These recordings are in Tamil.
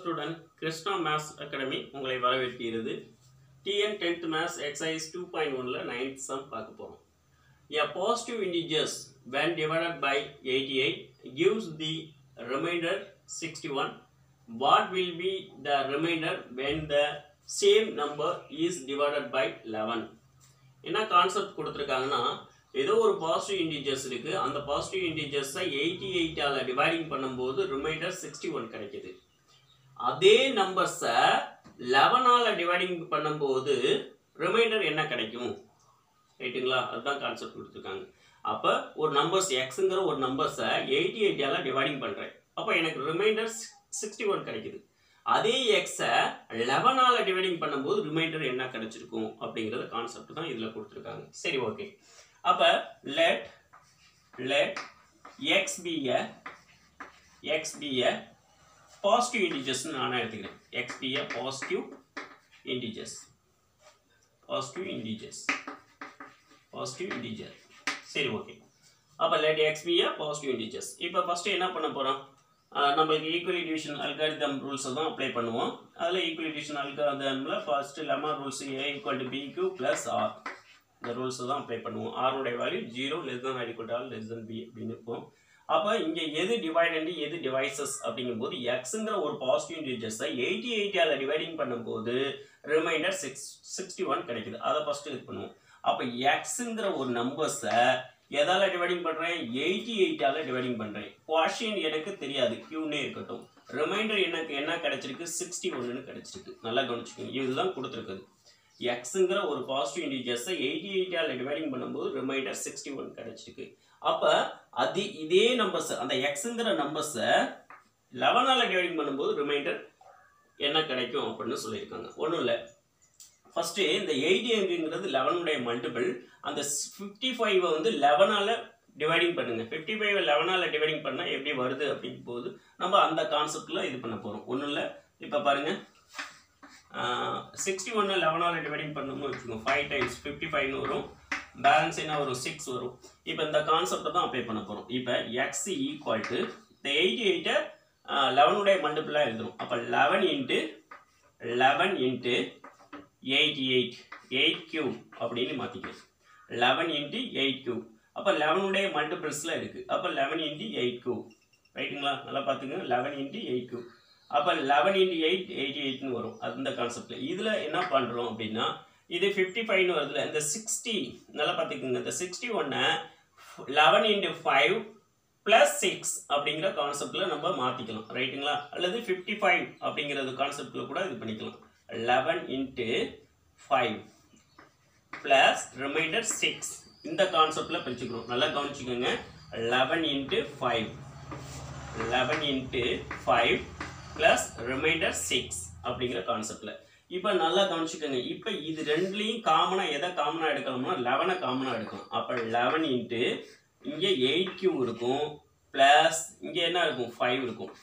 ஸ்டூடெண்ட் கிருஷ்ணா மேத்ஸ் அகாடமி உங்களை வரவேற்கிறது TN tenth maths exercise two point ஒனில் நைன்த் சம் பார்க்க போகிறோம் A positive integers when divided by 88 gives the remainder 61. What will be the remainder when the same number is divided by 11? என்ன கான்செப்ட் கொடுத்துருக்காங்கன்னா ஏதோ ஒரு பாசிட்டிவ் இன்டிஜர்ஸ் இருக்கு அந்த பாசிட்டிவ் இன்டிஜர்ஸை எயிட்டி எயிட்டால் டிவைடிங் பண்ணும்போது ரிமைண்டர் சிக்ஸ்டி ஒன் கிடைக்குது அதே நம்பர்ஸை லெவனால் டிவைடிங் பண்ணும்போது ரிமைண்டர் என்ன கிடைக்கும் ரைட்டுங்களா அதுதான் கான்செப்ட் கொடுத்துருக்காங்க அப்போ ஒரு நம்பர்ஸ் எக்ஸுங்கிற ஒரு நம்பர்ஸை எயிட்டி எயிட்டியால் டிவைடிங் பண்ணுறேன் அப்போ எனக்கு ரிமைண்டர் சிக்ஸ்டி ஒன் கிடைக்குது அதே எக்ஸை லெவனால் டிவைடிங் பண்ணும்போது ரிமைண்டர் என்ன கிடைச்சிருக்கும் அப்படிங்கிறத கான்செப்ட் தான் இதில் கொடுத்துருக்காங்க சரி ஓகே அப்போ let let x be a x be a positive இன்டிஜர்ஸ்னு நானே எடுத்துக்கிறேன் x be a positive integers positive integers positive integer சரி ஓகே அப்போ let x be positive integers இப்போ ஃபஸ்ட்டு என்ன பண்ண போகிறோம் நம்மளுக்கு ஈக்குவலி டிவிஷன் அல்காரிதம் ரூல்ஸை தான் அப்ளை பண்ணுவோம் அதில் ஈக்குவலி டிவிஷன் அல்காரிதமில் first lemma rules a equal to b q plus r இந்த ரூல்ஸை தான் அப்ளை பண்ணுவோம் ஆருடைய value zero less than equal r less than b அப்படின்னு இருக்கும் அப்போ இங்கே எது டிவைடண்ட் எது டிவைசஸ் அப்படிங்கும்போது எக்ஸுங்கிற ஒரு பாசிட்டிவ் இன்டிஜர்ஸை எயிட்டி எயிட்டியால் டிவைடிங் பண்ணும்போது ரிமைண்டர் சிக்ஸ் சிக்ஸ்டி ஒன் கிடைக்குது அதை ஃபஸ்ட்டு இது பண்ணுவோம் அப்போ எக்ஸுங்கிற ஒரு நம்பர்ஸை எதால டிவைடிங் பண்ணுறேன் எயிட்டி எயிட்டால் டிவைடிங் பண்ணுறேன் குவாஷியன் எனக்கு தெரியாது கியூனே இருக்கட்டும் ரிமைண்டர் எனக்கு என்ன கிடைச்சிருக்கு சிக்ஸ்டி ஒன்றுன்னு கிடைச்சிருக்கு நல்லா கவனிச்சுக்கோங்க இதுதான் கொடுத்துருக்குது எக்ஸுங்கிற ஒரு பாசிட்டிவ் இன்டிஜர்ஸை எயிட்டி எயிட்டால் டிவைடிங் பண்ணும்போது ரிமைண்டர் சிக்ஸ்டி ஒன் கிடைச்சிருக்கு அப்போ அது இதே நம்பர்ஸ் அந்த எக்ஸுங்கிற நம்பர்ஸை லெவனால் டிவைடிங் பண்ணும்போது ரிமைண்டர் என்ன கிடைக்கும் அப்படின்னு சொல்லியிருக்காங்க ஒன்றும் இல்லை ஃபஸ்ட்டு இந்த எயிட்டி எங்குங்கிறது லெவனுடைய மல்டிபிள் அந்த ஃபிஃப்டி ஃபைவை வந்து லெவனால் டிவைடிங் பண்ணுங்கள் ஃபிஃப்டி ஃபைவை லெவனால் டிவைடிங் பண்ணால் எப்படி வருது அப்படிங்கும் போது நம்ம அந்த கான்செப்டில் இது பண்ண போகிறோம் ஒன்றும் இல்லை இப்போ பாருங்கள் சிக்ஸ்டி ஒன்று லெவனால் டிவைடிங் பண்ணணும்னு வச்சுக்கோங்க ஃபைவ் டைம்ஸ் ஃபிஃப்டி ஃபைவ்னு வரும் பேலன்ஸ் என்ன வரும் சிக்ஸ் வரும் இப்போ இந்த கான்செப்டை தான் அப்ளை பண்ண போகிறோம் இப்போ எக்ஸ் ஈக்குவல் டு இந்த எயிட்டி எயிட்டை லெவனுடைய மல்டிபிளாக எழுதணும் அப்போ eleven into eleven into eighty eight eight cube அப்படின்னு மாற்றிக்கலாம் லெவன் இன்ட்டு எயிட் கியூப் அப்போ லெவனுடைய மல்டிபிள்ஸில் இருக்குது அப்போ லெவன் இன்ட்டு எயிட் கியூப் ரைட்டுங்களா நல்லா பார்த்துங்க லெவன் இன்ட்டு எயிட் கியூப் அப்போ லெவன் இன்ட்டு எயிட் எயிட்டி எயிட்னு வரும் அந்த கான்செப்டில் இதில் என்ன பண்ணுறோம் அப்படின்னா இது ஃபிஃப்டி ஃபைவ்னு வருதுல இந்த சிக்ஸ்டி நல்லா பார்த்துக்குங்க இந்த சிக்ஸ்டி ஒன்னை eleven into five plus six அப்படிங்கிற கான்செப்டில் நம்ம மாற்றிக்கலாம் ரைட்டுங்களா அல்லது ஃபிஃப்டி ஃபைவ் அப்படிங்கிறது கான்செப்டில் கூட இது பண்ணிக்கலாம் eleven into five plus remainder six இந்த கான்செப்டில் பிரிச்சுக்கிறோம் நல்லா கவனிச்சுக்கோங்க eleven into five eleven into five plus remainder six அப்படிங்கிற கான்செப்டில் இப்போ நல்லா கவனிச்சுக்கோங்க இப்போ இது ரெண்டுலேயும் காமனாக எதை காமனாக எடுக்கலாம்னா லெவனை காமனாக எடுக்கலாம் அப்போ லெவன் இன்ட்டு இங்கே எயிட் கியூ இருக்கும் ப்ளஸ் இங்கே என்ன இருக்கும் ஃபைவ் இருக்கும்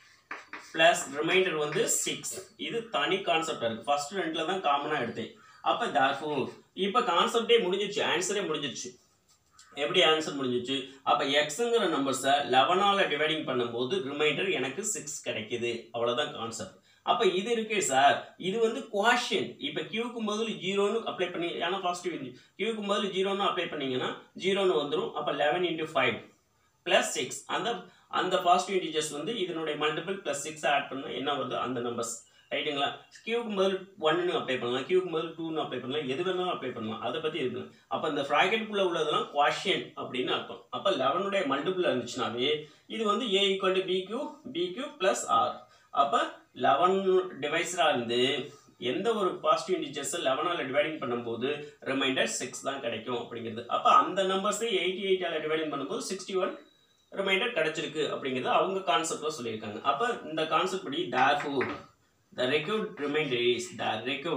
ப்ளஸ் ரிமைண்டர் வந்து சிக்ஸ் இது தனி கான்செப்டாக இருக்குது ஃபர்ஸ்ட் ரெண்டில் தான் காமனாக எடுத்தேன் அப்போ தேர்ஃபோர் இப்போ கான்செப்டே முடிஞ்சிச்சு ஆன்சரே முடிஞ்சிச்சு எப்படி ஆன்சர் முடிஞ்சிச்சு அப்போ எக்ஸுங்கிற நம்பர்ஸை லெவனால் டிவைடிங் பண்ணும்போது ரிமைண்டர் எனக்கு சிக்ஸ் கிடைக்குது அவ்வளோதான் கான்செப்ட் அப்போ இது இருக்கே சார் இது வந்து குவாஷன் இப்போ கியூக்கு பதில் ஜீரோன்னு அப்ளை பண்ணி ஏன்னா பாசிட்டிவ் கியூக்கு பதில் ஜீரோன்னு அப்ளை பண்ணீங்கன்னா ஜீரோன்னு வந்துடும் அப்போ eleven into five plus six அந்த அந்த பாசிட்டிவ் இன்டிஜர்ஸ் வந்து இதனுடைய மல்டிபிள் ப்ளஸ் சிக்ஸ் ஆட் பண்ணால் என்ன வருது அந்த நம்பர்ஸ் ரைட்டுங்களா கியூக்கு பதில் ஒன்னு அப்ளை பண்ணலாம் கியூக்கு பதில் டூன்னு அப்ளை பண்ணலாம் எது வேணாலும் அப்ளை பண்ணலாம் அதை பற்றி இருக்கு அப்போ இந்த ப்ராக்கெட்டுக்குள்ளே உள்ளதெல்லாம் குவாஷியன் அப்படின்னு அர்த்தம் அப்போ லெவனுடைய மல்டிபிள் இருந்துச்சுனாவே இது வந்து a equal to b q b q plus r அப்போ லெவன் டிவைஸராக இருந்து எந்த ஒரு பாசிட்டிவ் இன்டிஜர்ஸை லெவனால் டிவைடிங் பண்ணும்போது ரிமைண்டர் சிக்ஸ் தான் கிடைக்கும் அப்படிங்கிறது அப்போ அந்த நம்பர்ஸை எயிட்டி எயிட்டால் டிவைடிங் பண்ணும்போது சிக்ஸ்டி ஒன் ரிமைண்டர் கிடைச்சிருக்கு அப்படிங்கிறது அவங்க கான்செப்டில் சொல்லியிருக்காங்க அப்போ இந்த கான்செப்ட் படி therefore the record remainder is the record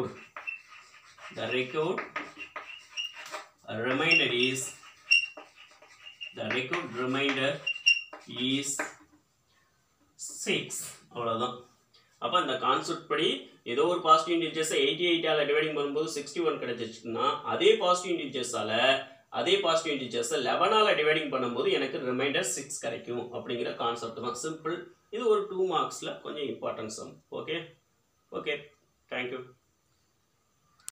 the record remainder is the record remainder is 6 அவ்வளோதான் அப்போ இந்த கான்செப்ட் படி ஏதோ ஒரு பாசிட்டிவ் இன்டிஜர்ஸை எயிட்டி எயிட்டால் டிவைடிங் பண்ணும்போது சிக்ஸ்டி ஒன் கிடைச்சிச்சுன்னா அதே பாசிட்டிவ் இன்டிஜர்ஸால் அதே பாசிட்டிவ் இன்டிஜர்ஸை லெவனால் டிவைடிங் பண்ணும்போது எனக்கு ரிமைண்டர் சிக்ஸ் கிடைக்கும் அப்படிங்கிற கான்செப்ட் தான் சிம்பிள் இது ஒரு டூ மார்க்ஸில் கொஞ்சம் இம்பார்ட்டன்ஸ் ஓகே ஓகே தேங்க்யூ